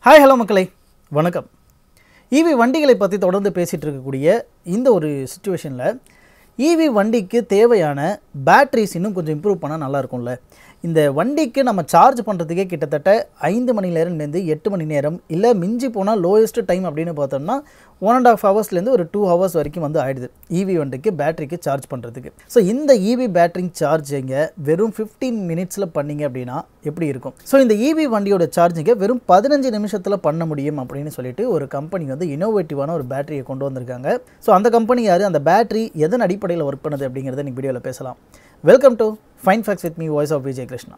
hi hello மக்களே வணக்கம் EV வண்டிகளை பற்றி தொடர்ந்து பேசிகிட்டு இருக்கக்கூடிய இந்த ஒரு சுச்சுவேஷனில் ஈவி வண்டிக்கு தேவையான பேட்ரிஸ் இன்னும் கொஞ்சம் இம்ப்ரூவ் பண்ணால் நல்லா இருக்கும்ல இந்த வண்டிக்கு நம்ம சார்ஜ் பண்ணுறதுக்கே கிட்டத்தட்ட ஐந்து மணி நேரம்லேருந்து எட்டு மணி நேரம் இல்லை மிஞ்சி போனால் லோயஸ்ட் டைம் அப்படின்னு பார்த்தோம்னா ஒன் அண்ட் ஆஃப் ஹவர்ஸ்லேருந்து ஒரு டூ ஹவர்ஸ் வரைக்கும் வந்து ஆயிடுது ஈவி வண்டிக்கு பேட்டரிக்கு சார்ஜ் பண்ணுறதுக்கு ஸோ இந்த ஈவி பேட்டரி சார்ஜிங்க வெறும் ஃபிஃப்டீன் மினிட்ஸில் பண்ணீங்க அப்படின்னா எப்படி இருக்கும் ஸோ இந்த ஈவி வண்டியோட சார்ஜிங்கை வெறும் பதினஞ்சு நிமிஷத்தில் பண்ண முடியும் அப்படின்னு சொல்லிட்டு ஒரு கம்பெனி வந்து இனோவேட்டிவான ஒரு பேட்டரியை கொண்டு வந்திருக்காங்க ஸோ அந்த கம்பெனி யார் அந்த பேட்டரி எதன் அடிப்படையில் ஒர்க் பண்ணுது அப்படிங்கிறத இன்னைக்கு வீடியோவில் பேசலாம் welcome to fine facts with me voice of Vijay Krishna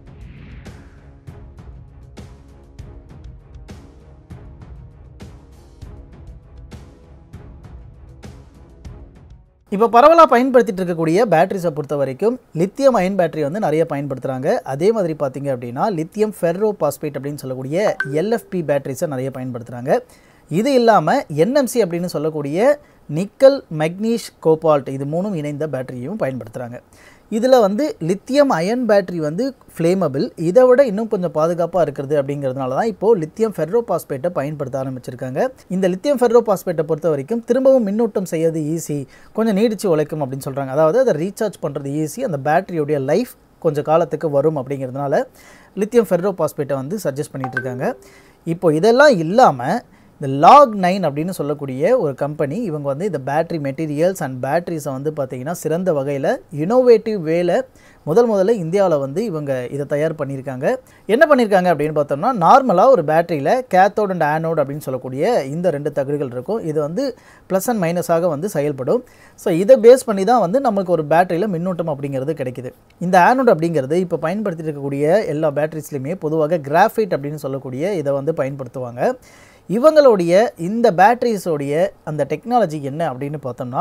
இப்போ பரவலாக பயன்படுத்திட்டு இருக்கக்கூடிய பேட்டரிஸை பொறுத்த வரைக்கும் லித்தியம் அயன் பேட்டரி வந்து நிறைய பயன்படுத்துகிறாங்க அதே மாதிரி பார்த்தீங்க அப்படின்னா லித்தியம் ஃபெர்ரோ பாஸ்பேட் அப்படின்னு சொல்லக்கூடிய எல்எஃப்பி பேட்டரிஸை நிறைய பயன்படுத்துகிறாங்க இது இல்லாமல் என்எம்சி அப்படின்னு சொல்லக்கூடிய நிக்கல் மெக்னீஷ் கோபால்ட் இது மூணும் இணைந்த பேட்டரியையும் பயன்படுத்துகிறாங்க இதில் வந்து லித்தியம் அயன் பேட்டரி வந்து ஃப்ளேமபிள் இதை விட இன்னும் கொஞ்சம் பாதுகாப்பாக இருக்கிறது அப்படிங்கிறதுனால தான் இப்போது லித்தியம் ஃபெர்ரோ பாஸ்பேட்டை பயன்படுத்த ஆரம்பிச்சிருக்காங்க இந்த லித்தியம் ஃபெர்ரோ பாஸ்பேட்டை பொறுத்த வரைக்கும் திரும்பவும் மின்னூட்டம் செய்யறது ஈஸி கொஞ்சம் நீடிச்சு உழைக்கும் அப்படின்னு சொல்கிறாங்க அதாவது அதை ரீசார்ஜ் பண்ணுறது ஈஸி அந்த பேட்டரியோடைய லைஃப் கொஞ்சம் காலத்துக்கு வரும் அப்படிங்கிறதுனால லித்தியம் ஃபெர்ரோ பாஸ்பேட்டை வந்து சஜஸ்ட் பண்ணிகிட்டு இருக்காங்க இப்போ இதெல்லாம் இல்லாமல் இந்த லாக் நைன் அப்படின்னு சொல்லக்கூடிய ஒரு கம்பெனி இவங்க வந்து இந்த பேட்டரி மெட்டீரியல்ஸ் அண்ட் பேட்டரிஸை வந்து பார்த்திங்கன்னா சிறந்த வகையில் இனோவேட்டிவ் வேல முதல் முதல்ல இந்தியாவில் வந்து இவங்க இதை தயார் பண்ணியிருக்காங்க என்ன பண்ணியிருக்காங்க அப்படின்னு பார்த்தோம்னா நார்மலாக ஒரு பேட்டரியில் கேத்தோட் அண்ட் ஆனோட் அப்படின்னு சொல்லக்கூடிய இந்த ரெண்டு தகடுகள் இருக்கும் இது வந்து ப்ளஸ் அண்ட் மைனஸாக வந்து செயல்படும் ஸோ இதை பேஸ் பண்ணி தான் வந்து நமக்கு ஒரு பேட்டரியில் மின்னூட்டம் அப்படிங்கிறது கிடைக்குது இந்த ஆனோட் அப்படிங்கிறது இப்போ பயன்படுத்திட்டு இருக்கக்கூடிய எல்லா பேட்டரிஸ்லையுமே பொதுவாக கிராஃபைட் அப்படின்னு சொல்லக்கூடிய இதை வந்து பயன்படுத்துவாங்க இவங்களுடைய இந்த பேட்டரிஸோடைய அந்த டெக்னாலஜி என்ன அப்படின்னு பார்த்தோம்னா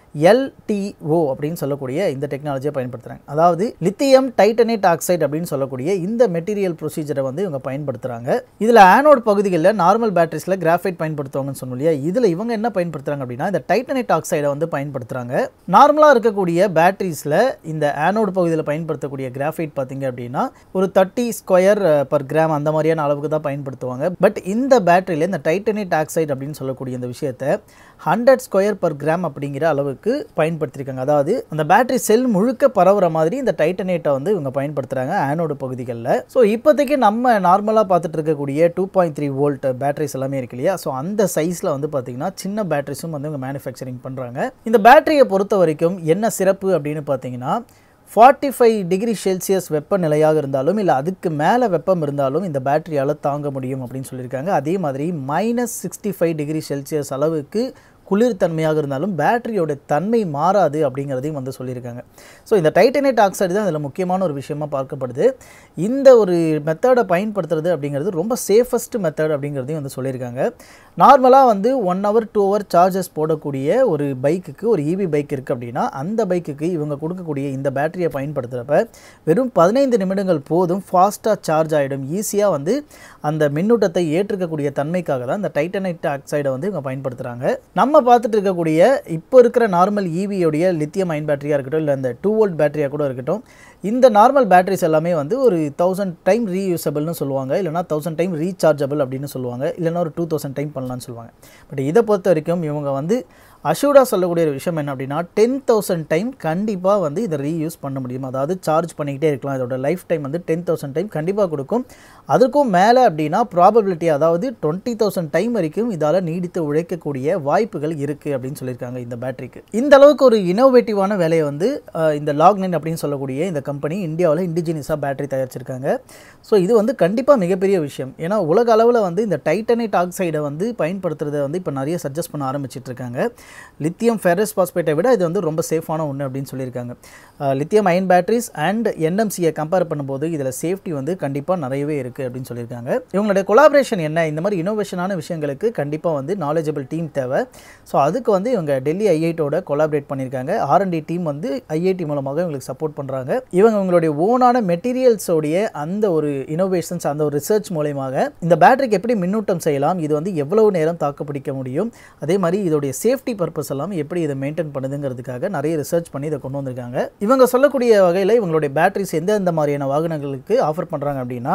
எல்டிஓ அப்படின்னு சொல்லக்கூடிய இந்த டெக்னாலஜியை பயன்படுத்துகிறாங்க அதாவது லித்தியம் டைட்டனேட் ஆக்சைடு அப்படின்னு சொல்லக்கூடிய இந்த மெட்டீரியல் ப்ரொசீஜரை வந்து இவங்க பயன்படுத்துகிறாங்க இதில் ஆனோட் பகுதிகளில் நார்மல் பேட்டரிஸில் கிராஃபைட் பயன்படுத்துவாங்கன்னு சொன்னோம் இல்லையா இதில் இவங்க என்ன பயன்படுத்துகிறாங்க அப்படின்னா இந்த டைட்டனேட் ஆக்சைடை வந்து பயன்படுத்துகிறாங்க நார்மலாக இருக்கக்கூடிய பேட்டரிஸில் இந்த ஆனோட் பகுதியில் பயன்படுத்தக்கூடிய கிராஃபைட் பார்த்தீங்க அப்படின்னா ஒரு தேர்ட்டி ஸ்கொயர் பர் கிராம் அந்த மாதிரியான அளவுக்கு தான் பயன்படுத்துவாங்க பட் இந்த பேட்டரியில் இந்த டைட்டனேட் ஆக்சைடு அப்படின்னு சொல்லக்கூடிய இந்த விஷயத்தை ஹண்ட்ரட் ஸ்கொயர் பர் கிராம் அப்படிங்கிற அளவுக்கு பயன்படுத்தியிருக்காங்க அதாவது அந்த பேட்டரி செல் முழுக்க பரவுற மாதிரி இந்த டைட்டனேட்டை வந்து இவங்க பயன்படுத்துகிறாங்க ஆனோடு பகுதிகளில் ஸோ இப்போதைக்கு நம்ம நார்மலாக பார்த்துட்டு இருக்கக்கூடிய two point three volt batteries எல்லாமே இருக்கு இல்லையா ஸோ அந்த சைஸில் வந்து பார்த்திங்கன்னா சின்ன பேட்டரிஸும் வந்து இவங்க மேனுஃபேக்சரிங் பண்ணுறாங்க இந்த பேட்டரியை பொறுத்த வரைக்கும் என்ன சிறப்பு அப்படின்னு பார்த்தீங்கன்னா ஃபார்ட்டி ஃபைவ் டிகிரி செல்சியஸ் வெப்பநிலையாக இருந்தாலும் இல்லை அதுக்கு மேலே வெப்பம் இருந்தாலும் இந்த பேட்டரியால் தாங்க முடியும் அப்படின்னு சொல்லியிருக்காங்க அதே மாதிரி minus sixty five degree Celsius அளவுக்கு குளிர்தன்மையாக இருந்தாலும் பேட்டரியோட தன்மை மாறாது அப்படிங்கிறதையும் வந்து சொல்லியிருக்காங்க ஸோ இந்த டைட்டனேட் ஆக்சைடு தான் இதில் முக்கியமான ஒரு விஷயமா பார்க்கப்படுது இந்த ஒரு மெத்தடை பயன்படுத்துறது அப்படிங்கிறது ரொம்ப சேஃபஸ்ட் மெத்தட் அப்படிங்கிறதையும் வந்து சொல்லியிருக்காங்க நார்மலாக வந்து one hour two hour charges போடக்கூடிய ஒரு பைக்குக்கு ஒரு இவி பைக் இருக்குது அப்படின்னா அந்த பைக்குக்கு இவங்க கொடுக்கக்கூடிய இந்த பேட்டரியை பயன்படுத்துகிறப்ப வெறும் பதினைந்து நிமிடங்கள் போதும் ஃபாஸ்ட்டாக சார்ஜ் ஆகிடும் ஈஸியாக வந்து அந்த மின்னூட்டத்தை ஏற்றுக்கக்கூடிய தன்மைக்காக தான் இந்த டைட்டனைட் ஆக்சைடை வந்து இவங்க பயன்படுத்துகிறாங்க நம்ம பார்த்துட்டு இருக்கக்கூடிய இப்போ இருக்கிற நார்மல் ஈவியோடைய லித்தியம் அயன் பேட்டரியாக இருக்கட்டும் இல்லை இந்த டூ வோல்ட் பேட்டரியாக கூட இருக்கட்டும் இந்த நார்மல் பேட்டரிஸ் எல்லாமே வந்து ஒரு தௌசண்ட் டைம் ரீயூசபிள்னு சொல்லுவாங்க இல்லைனா தௌசண்ட் டைம் ரீசார்ஜபிள் அப்படின்னு சொல்லுவாங்க இல்லைனா ஒரு டூ தௌசண்ட் டைம் பண்ணலாம்னு சொல்லுவாங்க பட் இதை பொறுத்த வரைக்கும் இவங்க வந்து அஷூர்டாக சொல்லக்கூடிய ஒரு விஷயம் என்ன அப்படின்னா டென் தௌசண்ட் டைம் கண்டிப்பாக வந்து இதை ரீயூஸ் பண்ண முடியும் அதாவது சார்ஜ் பண்ணிக்கிட்டே இருக்கலாம் இதோட லைஃப் டைம் வந்து டென் தௌசண்ட் டைம் கண்டிப்பாக கொடுக்கும் அதுக்கும் மேலே அப்படின்னா ப்ராபபிலிட்டி அதாவது டுவெண்ட்டி தௌசண்ட் டைம் வரைக்கும் இதால் நீடித்து உழைக்கக்கூடிய வாய்ப்புகள் இருக்குது அப்படின்னு சொல்லியிருக்காங்க இந்த பேட்டரிக்கு இந்த அளவுக்கு ஒரு இனோவேட்டிவான வேலையை வந்து அஹ், இந்த லாக்னைன் அப்படின்னு சொல்லக்கூடிய இந்த கம்பெனி இந்தியாவில் இண்டிஜினியஸாக பேட்டரி தயாரிச்சிருக்காங்க ஸோ இது வந்து கண்டிப்பாக மிகப்பெரிய விஷயம் ஏன்னா உலக அளவில் வந்து இந்த டைட்டனேட் ஆக்சைடை வந்து பயன்படுத்துறதை வந்து இப்போ நிறைய சஜஸ்ட் பண்ண ஆரம்பிச்சிட்டு இருக்காங்க லித்தியம் ஃபெரஸ் பாஸ்பேட்டை விட இது வந்து ரொம்ப சேஃபான ஒன்று அப்படின்னு சொல்லியிருக்காங்க லித்தியம் அயன் பேட்டரிஸ் அண்ட் என்எம்சியை கம்பேர் பண்ணும்போது இதில் சேஃப்டி வந்து கண்டிப்பாக நிறையவே இருக்குது அப்படின்னு சொல்லியிருக்காங்க இவங்களுடைய கொலாபரேஷன் என்ன இந்த மாதிரி இனோவேஷனான விஷயங்களுக்கு கண்டிப்பாக வந்து நாலேஜபிள் டீம் தேவை ஸோ அதுக்கு வந்து இவங்க டெல்லி ஐஐட்டோட கொலாபரேட் பண்ணியிருக்காங்க ஆர்என்டி டீம் வந்து ஐஐடி மூலமாக இவங்களுக்கு சப்போர்ட் பண்ணுறாங்க இவங்க இவங்களுடைய ஓனான மெட்டீரியல்ஸோடைய அந்த ஒரு இனோவேஷன்ஸ் அந்த ஒரு ரிசர்ச் மூலயமாக இந்த பேட்டரிக்கு எப்படி மின்னூட்டம் செய்யலாம் இது வந்து எவ்வளவு நேரம் தாக்கு பிடிக்க முடியும் அதே மாதிரி இதோடைய சேஃப்டி பர்பஸ் எல்லாம் எப்படி இதை மெயின்டைன் பண்ணுதுங்கிறதுக்காக நிறைய ரிசர்ச் பண்ணி இதை கொண்டு வந்திருக்காங்க இவங்க சொல்லக்கூடிய வகையில் இவங்களுடைய பேட்டரிஸ் எந்தெந்த மாதிரியான வாகனங்களுக்கு ஆஃபர் பண்ணுறாங்க அப்படின்னா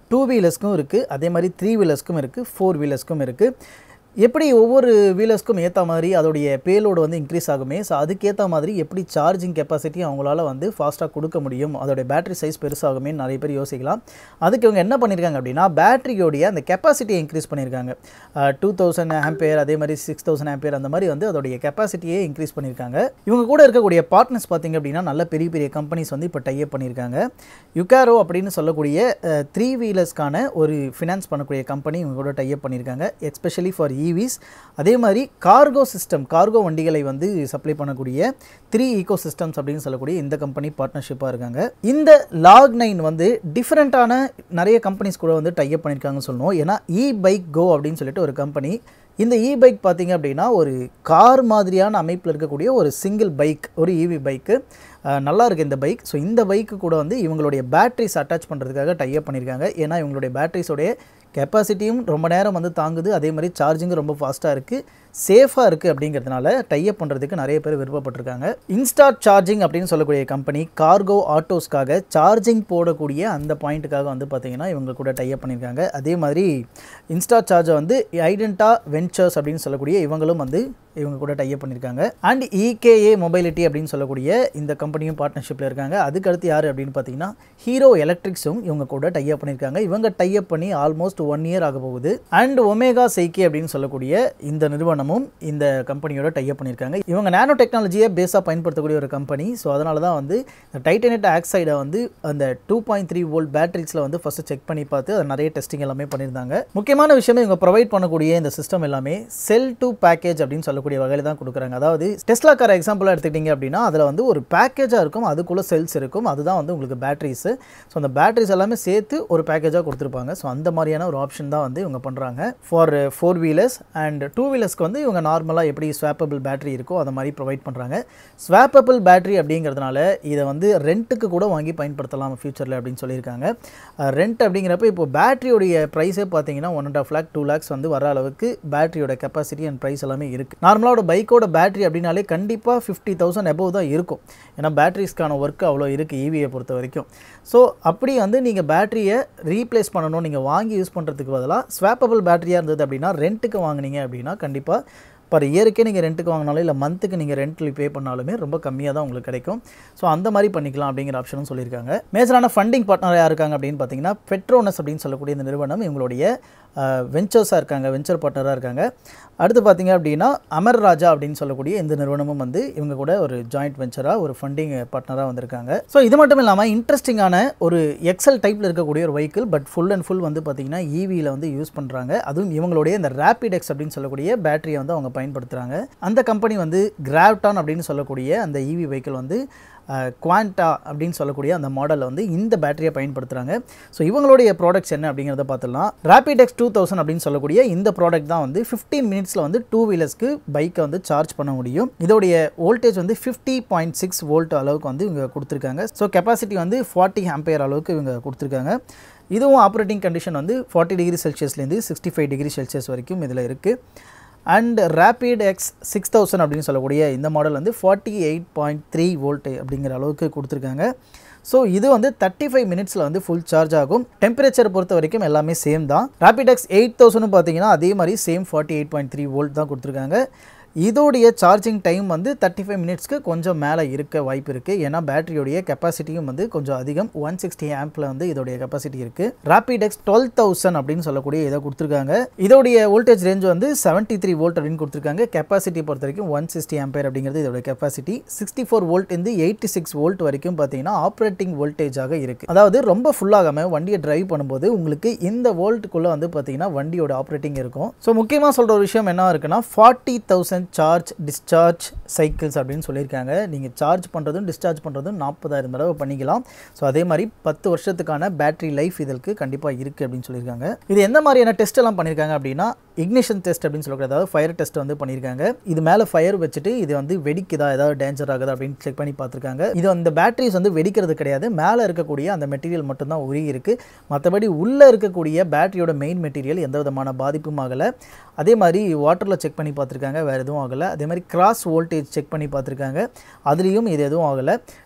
டூ வீலர்ஸ்க்கும் இருக்குது அதே மாதிரி த்ரீ வீலர்ஸ்க்கும் இருக்குது ஃபோர் வீலர்ஸ்க்கும் இருக்குது எப்படி ஒவ்வொரு வீலர்ஸ்க்கும் ஏற்ற மாதிரி அதோடைய பேலோடு வந்து இன்க்ரீஸ் ஆகுமே ஸோ அதுக்கேற்ற மாதிரி எப்படி சார்ஜிங் கெப்பாசிட்டி அவங்களால வந்து ஃபாஸ்ட்டாக கொடுக்க முடியும் அதோடைய பேட்டரி சைஸ் பெருசாகுமே நிறைய பேர் யோசிக்கலாம் அதுக்கு இவங்க என்ன பண்ணியிருக்காங்க அப்படின்னா பேட்டரியோடைய அந்த கெப்பாசிட்டியை இன்க்ரீஸ் பண்ணியிருக்காங்க டூ தௌசண்ட் ஆம்பேர் அதே மாதிரி சிக்ஸ் தௌசண்ட் ஆம்பேர் அந்த மாதிரி வந்து அதோடைய கெப்பாசிட்டியே இன்க்ரீஸ் பண்ணியிருக்காங்க இவங்க கூட இருக்கக்கூடிய பார்ட்னர்ஸ் பார்த்திங்க அப்படின்னா நல்ல பெரிய பெரிய கம்பெனிஸ் வந்து இப்போ டைப் பண்ணியிருக்காங்க யுகாரோ அப்படின்னு சொல்லக்கூடிய த்ரீ வீலர்ஸ்க்கான ஒரு ஃபினான்ஸ் பண்ணக்கூடிய கம்பெனி இவங்க கூட டைப் பண்ணியிருக்காங்க எஸ்பெஷலி ஃபார் ஈவிஸ் அதே மாதிரி கார்கோ சிஸ்டம் கார்கோ வண்டிகளை வந்து சப்ளை பண்ணக்கூடிய த்ரீ ஈகோ சிஸ்டம்ஸ் அப்படின்னு சொல்லக்கூடிய இந்த கம்பெனி பார்ட்னர்ஷிப்பாக இருக்காங்க இந்த லாக் நைன் வந்து டிஃப்ரெண்ட்டான நிறைய கம்பெனிஸ் கூட வந்து டைப் பண்ணியிருக்காங்கன்னு சொல்லணும் ஏன்னா இ பைக் கோ அப்படின்னு சொல்லிட்டு ஒரு கம்பெனி இந்த இ பைக் பார்த்தீங்க அப்படின்னா ஒரு கார் மாதிரியான அமைப்பில் இருக்கக்கூடிய ஒரு சிங்கிள் பைக் ஒரு இவி பைக்கு நல்லா இருக்குது இந்த பைக் ஸோ இந்த பைக்கு கூட வந்து இவங்களுடைய பேட்டரிஸ் அட்டாச் பண்ணுறதுக்காக டைப் பண்ணியிருக்காங்க ஏன்னா இவங்களுடைய பேட்டரிஸோடைய கெப்பாசிட்டியும் ரொம்ப நேரம் வந்து தாங்குது அதே மாதிரி சார்ஜிங்கும் ரொம்ப ஃபாஸ்ட்டாக இருக்குது சேஃபாக இருக்குது அப்படிங்கிறதுனால டைப் பண்ணுறதுக்கு நிறைய பேர் விருப்பப்பட்டிருக்காங்க இன்ஸ்டாட் சார்ஜிங் அப்படின்னு சொல்லக்கூடிய கம்பெனி கார்கோ ஆட்டோஸ்க்காக சார்ஜிங் போடக்கூடிய அந்த பாயிண்ட்டுக்காக வந்து பார்த்திங்கன்னா இவங்க கூட டைப் பண்ணியிருக்காங்க அதே மாதிரி இன்ஸ்டா சார்ஜை வந்து ஐடென்டா வெஞ்சர்ஸ் அப்படின்னு சொல்லக்கூடிய இவங்களும் வந்து இவங்க கூட டைப் பண்ணியிருக்காங்க அண்ட் இகேஏ மொபைலிட்டி அப்படின்னு சொல்லக்கூடிய இந்த கம்பெனியும் பார்ட்னர்ஷிப்பில் இருக்காங்க அதுக்கு அடுத்து யார் அப்படின்னு பார்த்தீங்கன்னா ஹீரோ எலக்ட்ரிக்ஸும் இவங்க கூட டைப் பண்ணியிருக்காங்க இவங்க டைப் பண்ணி ஆல்மோஸ்ட் ஒன் இயர் ஆக போகுது அண்ட் ஒமேகா சைக்கி அப்படின்னு சொல்லக்கூடிய இந்த நிறுவனமும் இந்த கம்பெனியோட டைப் பண்ணியிருக்காங்க இவங்க நானோ டெக்னாலஜியை பேஸாக பயன்படுத்தக்கூடிய ஒரு கம்பெனி ஸோ அதனால தான் வந்து இந்த டைட்டனேட் ஆக்சைடை வந்து அந்த டூ பாயிண்ட் த்ரீ வோல்ட் பேட்டரிஸில் வந்து ஃபஸ்ட்டு செக் பண்ணி பார்த்து அதை நிறைய டெஸ்டிங் எல்லாமே பண்ணியிருந்தாங்க முக்கியமான விஷயமே இவங்க ப்ரொவைட் பண்ணக்கூடிய இந்த சிஸ்டம் எல்லாமே செல் டு பேக்கேஜ் அப்படின்னு சொல்லக்கூடிய வகையில் தான் கொடுக்குறாங்க அதாவது டெஸ்லா கார் எக்ஸாம்பிளாக எடுத்துக்கிட்டிங்க அப்படின்னா அதில் வந்து ஒரு பேக்கேஜாக இருக்கும் அதுக்குள்ளே செல்ஸ் இருக்கும் அதுதான் வந்து உங்களுக்கு பேட்டரிஸு ஸோ அந்த பேட்டரிஸ் எல்லாமே சேர்த்து ஒரு பேக்கேஜாக கொடுத்துருப்பாங்க ஸோ அந்த மாதிரியான ஒரு ஆப்ஷன் தான் வந்து இவங்க பண்ணுறாங்க for four wheelers and two வீலர்ஸ்க்கு வந்து இவங்க நார்மலாக எப்படி ஸ்வாப்பபிள் பேட்டரி இருக்கோ அதை மாதிரி ப்ரொவைட் பண்ணுறாங்க ஸ்வாப்பபிள் பேட்டரி அப்படிங்கிறதுனால இதை வந்து ரெண்ட்டுக்கு கூட வாங்கி பயன்படுத்தலாம் ஃபியூச்சரில் அப்படின்னு சொல்லியிருக்காங்க ரெண்ட் அப்படிங்கிறப்ப இப்போ பேட்டரியோடைய ப்ரைஸே பார்த்தீங்கன்னா one and half lakh two lakhs வந்து வர அளவுக்கு பேட்டரியோட கெப்பாசிட்டி அண்ட் ப்ரைஸ் எல்லாமே இருக்குது நார்மலாக ஒரு பைக்கோட பேட்டரி அப்படின்னாலே கண்டிப்பாக ஃபிஃப்டி தௌசண்ட் எபோவ் தான் இருக்கும் ஏன்னா பேட்டரிஸ்க்கான ஒர்க் அவ்வளோ இருக்குது ஈவியை பொறுத்த வரைக்கும் ஸோ அப்படி வந்து நீங்கள் பேட்டரியை ரீப்ளேஸ் பண்ணணும் நீங்கள் வாங்கி யூஸ் பண்ணுறதுக்கு பதிலாக ஸ்வாப்பபிள் பேட்டரியாக இருந்தது அப்படின்னா ரெண்ட்டுக்கு வாங்குனீங்க அப்படின்னா கண்டிப்பாக பர் இயருக்கே நீங்கள் ரெண்ட்டுக்கு வாங்கினாலும் இல்லை மந்த்துக்கு நீங்கள் ரெண்ட்டில் பே பண்ணாலுமே ரொம்ப கம்மியாக தான் உங்களுக்கு கிடைக்கும் ஸோ அந்த மாதிரி பண்ணிக்கலாம் அப்படிங்கிற ஆப்ஷனும் சொல்லியிருக்காங்க மேஜரான ஃபண்டிங் பார்ட்னர் யார் இருக்காங்க அப்படின்னு பார்த்தீங்கன்னா பெட்ரோனஸ் அப்படின்னு சொல்லக்கூடிய இந்த நிறுவனம் இவங்களுடைய வெஞ்சர்ஸாக இருக்காங்க வெஞ்சர் பார்ட்னராக இருக்காங்க அடுத்து பார்த்தீங்க அப்படின்னா அமர் ராஜா அப்படின்னு சொல்லக்கூடிய இந்த நிறுவனமும் வந்து இவங்க கூட ஒரு ஜாயிண்ட் வெஞ்சராக ஒரு ஃபண்டிங் பார்ட்னராக வந்திருக்காங்க ஸோ இது மட்டும் இல்லாமல் இன்ட்ரெஸ்டிங்கான ஒரு எக்ஸல் டைப்பில் இருக்கக்கூடிய ஒரு vehicle but full and full வந்து பார்த்தீங்கன்னா ஈவியில் வந்து யூஸ் பண்ணுறாங்க அதுவும் இவங்களுடைய இந்த ரேபிட் எக்ஸ் அப்படின்னு சொல்லக்கூடிய பேட்டரியை வந்து அவங்க பயன்படுத்துகிறாங்க அந்த கம்பெனி வந்து கிராவ்டான் அப்படின்னு சொல்லக்கூடிய அந்த ஈவி வெஹிக்கிள் வந்து குவான்டா அப்படின்னு சொல்லக்கூடிய அந்த மாடலில் வந்து இந்த பேட்டரியை பயன்படுத்துகிறாங்க ஸோ இவங்களுடைய ப்ராடக்ட்ஸ் என்ன அப்படிங்கிறத பார்த்துடலாம் ரேபிட் எக்ஸ் டூ தௌசண்ட் அப்படின்னு சொல்லக்கூடிய இந்த ப்ராடக்ட் தான் வந்து ஃபிஃப்டீன் மினிட்ஸில் வந்து டூ வீலர்ஸ்க்கு பைக்கை வந்து சார்ஜ் பண்ண முடியும் இதோடைய வோல்டேஜ் வந்து ஃபிஃப்டி பாயிண்ட் சிக்ஸ் வோல்ட் அளவுக்கு வந்து இவங்க கொடுத்துருக்காங்க ஸோ கெப்பாசிட்டி வந்து ஃபார்ட்டி ஆம்பையர் அளவுக்கு இவங்க கொடுத்துருக்காங்க இதுவும் ஆப்ரேட்டிங் கண்டிஷன் வந்து ஃபார்ட்டி டிகிரி செல்சியஸ்லேருந்து சிக்ஸ்டி ஃபைவ் டிகிரி செல்சியஸ் வரைக்கும் இதில் இருக்குது and rapid X six thousand அப்படின்னு சொல்லக்கூடிய இந்த மாடல் வந்து forty eight point three volt அப்படிங்கிற அளவுக்கு கொடுத்துருக்காங்க ஸோ இது வந்து தேர்ட்டி ஃபைவ் மினிட்ஸில் வந்து ஃபுல் சார்ஜ் ஆகும் டெம்பரேச்சர் பொறுத்த வரைக்கும் எல்லாமே சேம் தான் ரேபிட் எக்ஸ் எயிட் தௌசண்ட் பார்த்தீங்கன்னா அதே மாதிரி same forty eight point three volt தான் கொடுத்துருக்காங்க இதோடைய சார்ஜிங் டைம் வந்து தேர்ட்டி ஃபைவ் மினிட்ஸ்க்கு கொஞ்சம் மேலே இருக்க வாய்ப்பு இருக்குது ஏன்னா பேட்டரியோடைய கெப்பாசிட்டியும் வந்து கொஞ்சம் அதிகம் ஒன் சிக்ஸ்டி ஆம்பில் வந்து இதோடைய கெப்பாசிட்டி இருக்குது ரேபிட் எக்ஸ் டுவெல் தௌசண்ட் அப்படின்னு சொல்லக்கூடிய இதை கொடுத்துருக்காங்க இதோடைய வோல்டேஜ் ரேஞ்ச் வந்து செவன்ட்டி த்ரீ வோல்ட் அப்படின்னு கொடுத்துருக்காங்க கெப்பாசிட்டி பொறுத்த வரைக்கும் ஒன் சிக்ஸ்டி ஆம்பேர் அப்படிங்கிறது இதோட கெப்பாசிட்டி சிக்ஸ்டி ஃபோர் வோல்ட் இருந்து எயிட்டி சிக்ஸ் வோல்ட் வரைக்கும் பார்த்தீங்கன்னா ஆப்ரேட்டிங் வோல்டேஜாக இருக்குது அதாவது ரொம்ப ஃபுல்லாகாமல் வண்டியை டிரைவ் பண்ணும்போது உங்களுக்கு இந்த வோல்ட்டுக்குள்ளே வந்து பார்த்தீங்கன்னா வண்டியோட ஆப்ரேட்டிங் இருக்கும் ஸோ முக்கியமாக சொல்கிற ஒரு விஷயம் என்ன இருக்குன்னா forty thousand charge discharge cycles அப்படின்னு சொல்லியிருக்காங்க நீங்கள் சார்ஜ் பண்ணுறதும் டிஸ்சார்ஜ் பண்ணுறதும் நாற்பதாயிரம் தடவை பண்ணிக்கலாம் ஸோ அதே மாதிரி பத்து வருஷத்துக்கான பேட்டரி லைஃப் இதற்கு கண்டிப்பாக இருக்குது அப்படின்னு சொல்லியிருக்காங்க இது எந்த மாதிரியான டெஸ்ட் எல்லாம் பண்ணியிருக்காங்க அப்படின்னா இக்னிஷன் டெஸ்ட் அப்படின்னு சொல்லக்கூடிய அதாவது ஃபயர் டெஸ்ட் வந்து பண்ணியிருக்காங்க இது மேலே ஃபயர் வச்சுட்டு இது வந்து வெடிக்குதா ஏதாவது டேஞ்சர் ஆகுதா அப்படின்னு செக் பண்ணி பார்த்துருக்காங்க இது அந்த பேட்டரிஸ் வந்து வெடிக்கிறது கிடையாது மேலே இருக்கக்கூடிய அந்த மெட்டீரியல் மட்டும்தான் உருகி இருக்குது மற்றபடி உள்ளே இருக்கக்கூடிய பேட்டரியோட மெயின் மெட்டீரியல் எந்த விதமான பாதிப்பும் ஆகலை அதே மாதிரி வாட்டரில் செக் பண்ணி பார்த்துருக்காங்க வேறு எதுவும் ஆகலை அதே மாதிரி கிராஸ் வோல்டேஜ் செக் பண்ணி பார்த்துருக்காங்க அதுலேயும் இது எதுவும் ஆகலை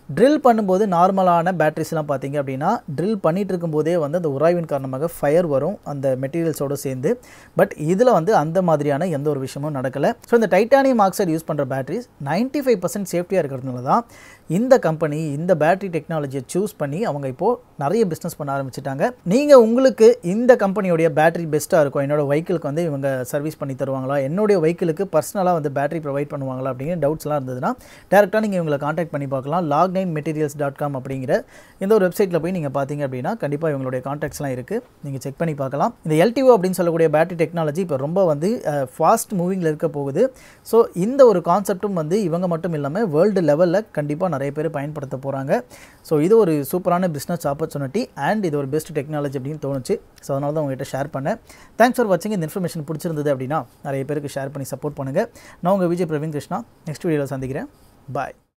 ட்ரில் பண்ணும்போது நார்மலான பேட்டரிஸ்லாம் பார்த்தீங்க அப்படின்னா ட்ரில் பண்ணிட்டு இருக்கும்போதே வந்து அந்த உராய்வின் காரணமாக ஃபயர் வரும் அந்த மெட்டீரியல்ஸோடு சேர்ந்து பட் இதில் வந்து அந்த மாதிரியான எந்த ஒரு விஷயமும் நடக்கலை ஸோ இந்த டைட்டானியம் ஆக்சைடு யூஸ் பண்ணுற பேட்டரிஸ் நைன்ட்டி ஃபைவ் பர்சன்ட் சேஃப்டியாக இருக்கிறதுனால தான் இந்த கம்பெனி இந்த பேட்டரி டெக்னாலஜியை சூஸ் பண்ணி அவங்க இப்போது நிறைய பிஸ்னஸ் பண்ண ஆரம்பிச்சிட்டாங்க நீங்கள் உங்களுக்கு இந்த கம்பெனியோடைய பேட்டரி பெஸ்ட்டாக இருக்கும் என்னோட வெஹிக்கிளுக்கு வந்து இவங்க சர்வீஸ் பண்ணி தருவாங்களா என்னுடைய வெஹிக்கிளுக்கு பர்சனலாக வந்து பேட்டரி ப்ரொவைட் பண்ணுவாங்களா அப்படின்னு டவுட்ஸ்லாம் இருந்ததுன்னா டேரெக்டாக நீங்கள் இவங்களை காண்டாக்ட் பண்ணி பார்க்கலாம் Log nine materials dot com அப்படிங்கிற இந்த ஒரு வெப்சைட்டில் போய் நீங்கள் பார்த்தீங்க அப்படின்னா கண்டிப்பாக இவங்களுடைய காண்டாக்ட்ஸ்லாம் இருக்குது நீங்கள் செக் பண்ணி பார்க்கலாம் இந்த எல்டிஓ அப்படின்னு சொல்லக்கூடிய பேட்டரி டெக்னாலஜி இப்போ ரொம்ப வந்து ஃபாஸ்ட் மூவிங்கில் இருக்க போகுது ஸோ இந்த ஒரு கான்செப்ட்டும் வந்து இவங்க மட்டும் இல்லாமல் வேர்ல்டு லெவலில் கண்டிப்பாக நிறைய பேர் பயன்படுத்த போகிறாங்க ஸோ இது ஒரு சூப்பரான பிஸ்னஸ் ஆப்பர்ச்சுனிட்டி அண்ட் இது ஒரு பெஸ்ட் டெக்னாலஜி அப்படின்னு தோணுச்சு ஸோ அதனால தான் உங்ககிட்ட ஷேர் பண்ணேன் தேங்க்ஸ் ஃபார் வாட்சிங் இந்த இன்ஃபர்மேஷன் பிடிச்சிருந்தது அப்படின்னா நிறைய பேருக்கு ஷேர் பண்ணி சப்போர்ட் பண்ணுங்கள் நான் உங்கள் விஜய் பிரவீன் கிருஷ்ணா நெக்ஸ்ட் வீடியோவில் சந்திக்கிறேன் பாய்